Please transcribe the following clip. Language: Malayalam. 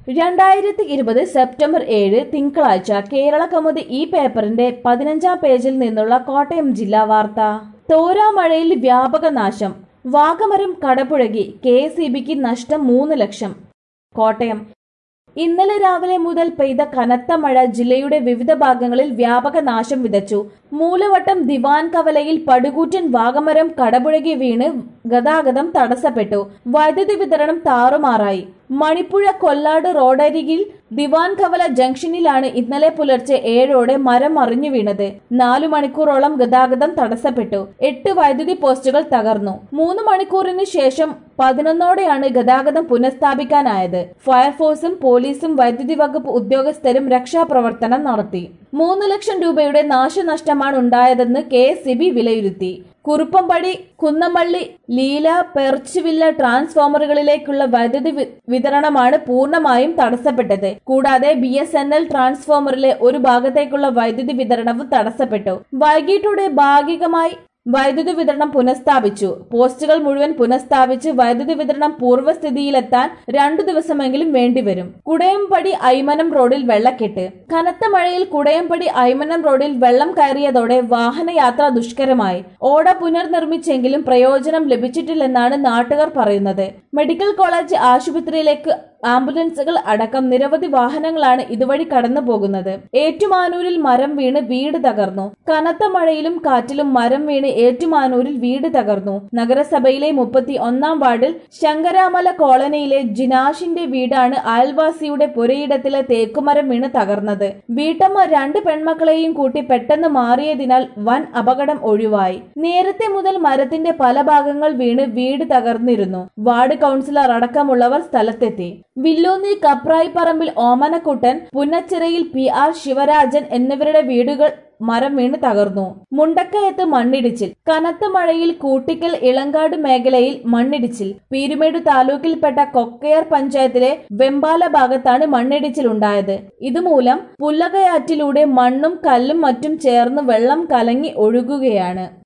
രണ്ടായിരത്തി ഇരുപത് സെപ്റ്റംബർ ഏഴ് തിങ്കളാഴ്ച കേരള കൗമുദി ഈ പേപ്പറിന്റെ പതിനഞ്ചാം പേജിൽ നിന്നുള്ള കോട്ടയം ജില്ലാ വാർത്ത തോരാമഴയിൽ വ്യാപക നാശം വാഗമരം കടപുഴകി കെ എസ് നഷ്ടം മൂന്ന് ലക്ഷം കോട്ടയം ഇന്നലെ രാവിലെ മുതൽ പെയ്ത കനത്ത മഴ ജില്ലയുടെ വിവിധ ഭാഗങ്ങളിൽ വ്യാപക നാശം വിതച്ചു മൂലവട്ടം ദിവാൻ കവലയിൽ പടുകൂറ്റൻ വാഗമരം കടപുഴകി വീണ് ഗതാഗതം തടസ്സപ്പെട്ടു വൈദ്യുതി വിതരണം താറുമാറായി മണിപ്പുഴ കൊല്ലാട് റോഡരികിൽ ദിവാൻ കവല ജംഗ്ഷനിലാണ് ഇന്നലെ പുലർച്ചെ ഏഴോടെ മരം മറിഞ്ഞു വീണത് നാലു മണിക്കൂറോളം ഗതാഗതം തടസ്സപ്പെട്ടു എട്ട് വൈദ്യുതി പോസ്റ്റുകൾ തകർന്നു മൂന്ന് മണിക്കൂറിന് ശേഷം പതിനൊന്നോടെയാണ് ഗതാഗതം പുനഃസ്ഥാപിക്കാനായത് ഫയർഫോഴ്സും പോലീസും വൈദ്യുതി വകുപ്പ് ഉദ്യോഗസ്ഥരും രക്ഷാപ്രവർത്തനം നടത്തി മൂന്ന് ലക്ഷം രൂപയുടെ നാശനഷ്ടമാണ് ഉണ്ടായതെന്ന് കെ എസ് വിലയിരുത്തി കുറുപ്പമ്പടി കുന്നമള്ളി ലീല പെർച്ചുവില്ല ട്രാൻസ്ഫോമറുകളിലേക്കുള്ള വൈദ്യുതി വി- വിതരണമാണ് പൂർണ്ണമായും തടസ്സപ്പെട്ടത് കൂടാതെ ബി എസ് എൻ എൽ ട്രാൻസ്ഫോമറിലെ ഒരു ഭാഗത്തേക്കുള്ള വൈദ്യുതി വിതരണവും തടസ്സപ്പെട്ടു വൈകിട്ടോടെ ഭാഗികമായി വൈദ്യുതി വിതരണം പുനഃസ്ഥാപിച്ചു പോസ്റ്റുകൾ മുഴുവൻ പുനഃസ്ഥാപിച്ച് വൈദ്യുതി വിതരണം പൂർവ്വസ്ഥിതിയിലെത്താൻ രണ്ടു ദിവസമെങ്കിലും വേണ്ടിവരും കുടയംപടി ഐമനം റോഡിൽ വെള്ളക്കെട്ട് കനത്ത മഴയിൽ കുടയംപടി ഐമനം റോഡിൽ വെള്ളം കയറിയതോടെ വാഹനയാത്ര ദുഷ്കരമായി ഓട പുനർനിർമ്മിച്ചെങ്കിലും പ്രയോജനം ലഭിച്ചിട്ടില്ലെന്നാണ് നാട്ടുകാർ പറയുന്നത് മെഡിക്കൽ കോളേജ് ആശുപത്രിയിലേക്ക് ആംബുലൻസുകൾ അടക്കം നിരവധി വാഹനങ്ങളാണ് ഇതുവഴി കടന്നു പോകുന്നത് ഏറ്റുമാനൂരിൽ മരം വീണ് വീട് തകർന്നു കനത്ത മഴയിലും കാറ്റിലും മരം വീണ് ഏറ്റുമാനൂരിൽ വീട് തകർന്നു നഗരസഭയിലെ മുപ്പത്തി ഒന്നാം വാർഡിൽ ശങ്കരാമല കോളനിയിലെ ജിനാഷിന്റെ വീടാണ് അയൽവാസിയുടെ പുരയിടത്തിലെ തേക്കുമരം വീണ് തകർന്നത് വീട്ടമ്മ രണ്ട് പെൺമക്കളെയും കൂട്ടി പെട്ടെന്ന് മാറിയതിനാൽ വൻ അപകടം ഒഴിവായി നേരത്തെ മുതൽ മരത്തിന്റെ പല ഭാഗങ്ങൾ വീണ് വീട് തകർന്നിരുന്നു വാർഡ് കൗൺസിലർ അടക്കമുള്ളവർ സ്ഥലത്തെത്തി വില്ലൂന്നി കപ്രായി പറമ്പിൽ ഓമനക്കുട്ടൻ പുന്നച്ചിറയിൽ പി ആർ ശിവരാജൻ എന്നിവരുടെ വീടുകൾ മരം വീണ് തകർന്നു മുണ്ടക്കയത്ത് മണ്ണിടിച്ചിൽ കനത്ത മഴയിൽ കൂട്ടിക്കൽ ഇളങ്കാട് മേഖലയിൽ മണ്ണിടിച്ചിൽ പീരുമേട് താലൂക്കിൽപ്പെട്ട കൊക്കയർ പഞ്ചായത്തിലെ വെമ്പാല ഭാഗത്താണ് മണ്ണിടിച്ചിൽ ഉണ്ടായത് ഇതുമൂലം പുല്ലകയാറ്റിലൂടെ മണ്ണും കല്ലും മറ്റും ചേർന്ന് വെള്ളം കലങ്ങി ഒഴുകുകയാണ്